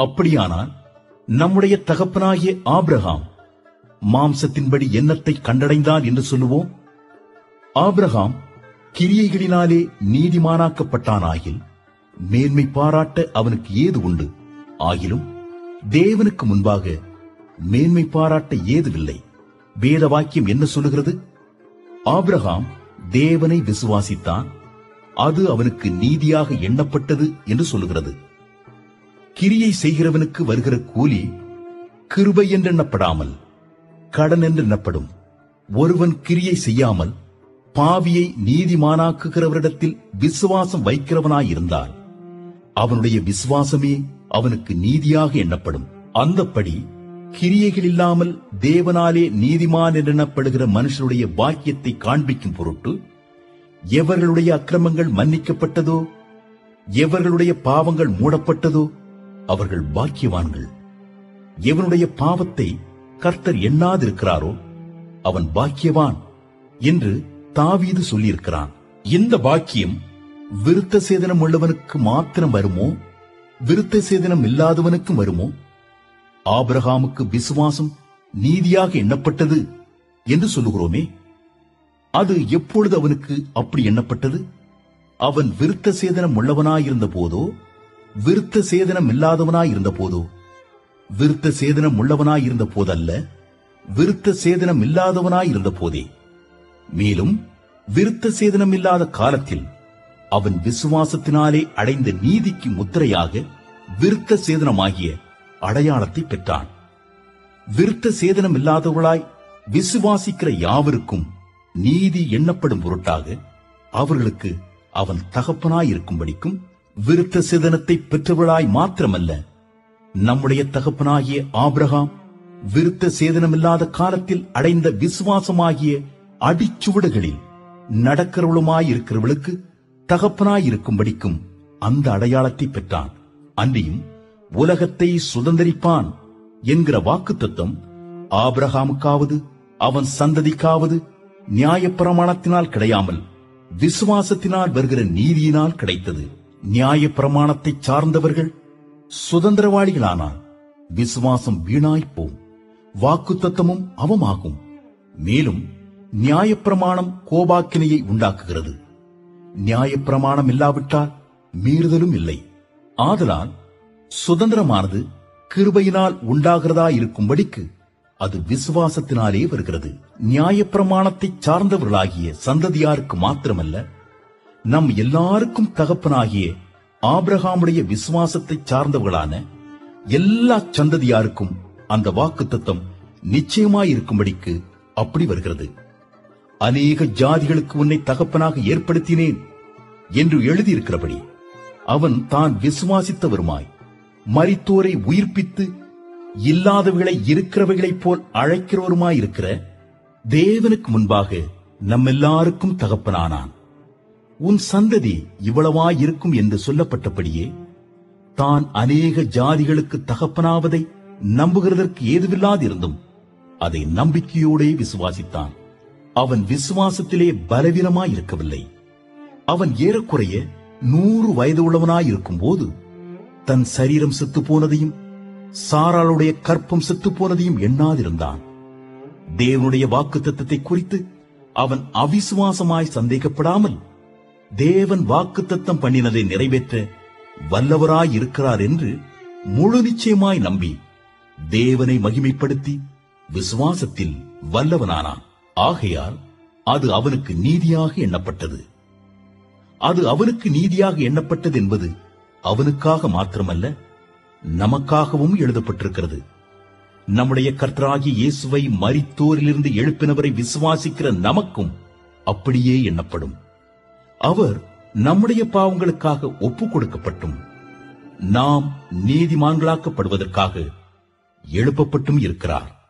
அப்படியானால் நம்முடைய தகப்பனாகிய ஆபிரகாம் மாம்சத்தின்படி எண்ணத்தை கண்டடைந்தான் என்று சொல்லுவோம் ஆபிரகாம் கிரியைகளினாலே நீதிமானாக்கப்பட்டானாகில் மேன்மை பாராட்ட அவனுக்கு ஏது உண்டு ஆகிலும் தேவனுக்கு முன்பாக மேன்மை பாராட்ட ஏதுவில்லை வேத வாக்கியம் என்ன சொல்லுகிறது ஆபிரகாம் தேவனை விசுவாசித்தான் அது அவனுக்கு நீதியாக எண்ணப்பட்டது என்று சொல்லுகிறது கிரியை செய்கிறவனுக்கு வருகிற கூலி கிருபை என்றெண்ணப்படாமல் கடன் என்று எண்ணப்படும் ஒருவன் கிரியை செய்யாமல் பாவியை நீதிமானாக்குகிறவரிடத்தில் விசுவாசம் வைக்கிறவனாயிருந்தால் அவனுடைய விசுவாசமே அவனுக்கு நீதியாக எண்ணப்படும் அந்தப்படி கிரியைகள் இல்லாமல் தேவனாலே நீதிமான் என்றெண்ணப்படுகிற மனுஷருடைய பாக்கியத்தை காண்பிக்கும் பொருட்டு எவர்களுடைய அக்கிரமங்கள் மன்னிக்கப்பட்டதோ எவர்களுடைய பாவங்கள் மூடப்பட்டதோ அவர்கள் பாக்கியவான்கள் எவனுடைய பாவத்தை கர்த்தர் எண்ணாதிருக்கிறாரோ அவன் பாக்கியவான் என்று தாவீது சொல்லியிருக்கிறான் இந்த பாக்கியம் விருத்த சேதனம் உள்ளவனுக்கு மாத்திரம் வருமோ விருத்த சேதனம் இல்லாதவனுக்கும் வருமோ ஆபிரகாமுக்கு விசுவாசம் நீதியாக எண்ணப்பட்டது என்று சொல்லுகிறோமே அது எப்பொழுது அவனுக்கு அப்படி எண்ணப்பட்டது அவன் விருத்த சேதனம் உள்ளவனாயிருந்த போதோ விருத்த சேதனம் இல்லாதவனாயிருந்த போதோ விருத்த சேதனம் உள்ளவனாயிருந்த போதல்ல விருத்த சேதனம் இல்லாதவனாயிருந்த போதே மேலும் விருத்த சேதனம் இல்லாத காலத்தில் அவன் விசுவாசத்தினாலே அடைந்த நீதிக்கு முத்திரையாக விருத்த சேதனமாகிய அடையாளத்தை பெற்றான் விருத்த சேதனம் இல்லாதவர்களாய் விசுவாசிக்கிற யாவருக்கும் நீதி எண்ணப்படும் பொருட்டாக அவர்களுக்கு அவன் தகப்பனாயிருக்கும்படிக்கும் விருத்த சேதனத்தை பெற்றவளாய் மாத்திரமல்ல நம்முடைய தகப்பனாகிய ஆபிரகாம் விருத்த சேதனமில்லாத காலத்தில் அடைந்த விசுவாசமாகிய அடிச்சுவடுகளில் நடக்கிறவளுமாயிருக்கிறவளுக்கு தகப்பனாயிருக்கும்படிக்கும் அந்த அடையாளத்தை பெற்றான் அன்றியும் உலகத்தை சுதந்தரிப்பான் என்கிற வாக்குத்தத்தம் ஆபிரகாமுக்காவது அவன் சந்ததிக்காவது நியாயப்பிரமாணத்தினால் கிடையாமல் விசுவாசத்தினால் வருகிற நீதியினால் கிடைத்தது நியாயப்பிரமாணத்தை சார்ந்தவர்கள் சுதந்திரவாளிகளானால் விசுவாசம் வீணாய்ப்போம் வாக்குத்தத்தமும் அவமாகும் மேலும் நியாயப்பிரமாணம் கோபாக்கினையை உண்டாக்குகிறது நியாயப்பிரமாணம் இல்லாவிட்டால் மீறுதலும் இல்லை ஆதலால் சுதந்திரமானது கிருபையினால் உண்டாகிறதா இருக்கும்படிக்கு அது விசுவாசத்தினாலே வருகிறது நியாயப்பிரமாணத்தை சார்ந்தவர்களாகிய சந்ததியாருக்கு மாத்திரமல்ல நம் எல்லாருக்கும் தகப்பனாகிய ஆபிரகாமுடைய விசுவாசத்தை சார்ந்தவர்களான எல்லா சந்ததியாருக்கும் அந்த வாக்குத்தத்தம் நிச்சயமாயிருக்கும்படிக்கு அப்படி வருகிறது அநேக ஜாதிகளுக்கு உன்னை தகப்பனாக ஏற்படுத்தினேன் என்று எழுதியிருக்கிறபடி அவன் தான் விசுவாசித்தவருமாய் மரித்தோரை உயிர்ப்பித்து இல்லாதவைகளை இருக்கிறவைகளைப் போல் அழைக்கிறவருமாயிருக்கிற தேவனுக்கு முன்பாக நம்மெல்லாருக்கும் தகப்பனானான் உன் சந்ததி இவ்வளவாய் இருக்கும் என்று சொல்லப்பட்டபடியே தான் அநேக ஜாதிகளுக்கு தகப்பனாவதை நம்புகிறதற்கு ஏதுவில்லாதிருந்தும் அதை நம்பிக்கையோடே விசுவாசித்தான் அவன் விசுவாசத்திலே பலவீனமாயிருக்கவில்லை அவன் ஏறக்குறைய நூறு வயது உள்ளவனாயிருக்கும் போது தன் சரீரம் செத்து போனதையும் சாராளுடைய கற்பம் செத்து போனதையும் எண்ணாதிருந்தான் தேவனுடைய வாக்குத்தத்தத்தை குறித்து அவன் அவிசுவாசமாய் சந்தேகப்படாமல் தேவன் வாக்குத்தத்தம் பண்ணினதை நிறைவேற்ற வல்லவராய் இருக்கிறார் என்று முழு நிச்சயமாய் நம்பி தேவனை மகிமைப்படுத்தி விசுவாசத்தில் வல்லவனானான் ஆகையால் அது அவனுக்கு நீதியாக எண்ணப்பட்டது அது அவனுக்கு நீதியாக எண்ணப்பட்டது என்பது அவனுக்காக மாத்திரமல்ல நமக்காகவும் எழுதப்பட்டிருக்கிறது நம்முடைய கர்த்தராகிய இயேசுவை மரித்தோரிலிருந்து எழுப்பினவரை விசுவாசிக்கிற நமக்கும் அப்படியே எண்ணப்படும் அவர் நம்முடைய பாவங்களுக்காக ஒப்புக் கொடுக்கப்பட்டும் நாம் நீதிமான்களாக்கப்படுவதற்காக எழுப்பப்பட்டும் இருக்கிறார்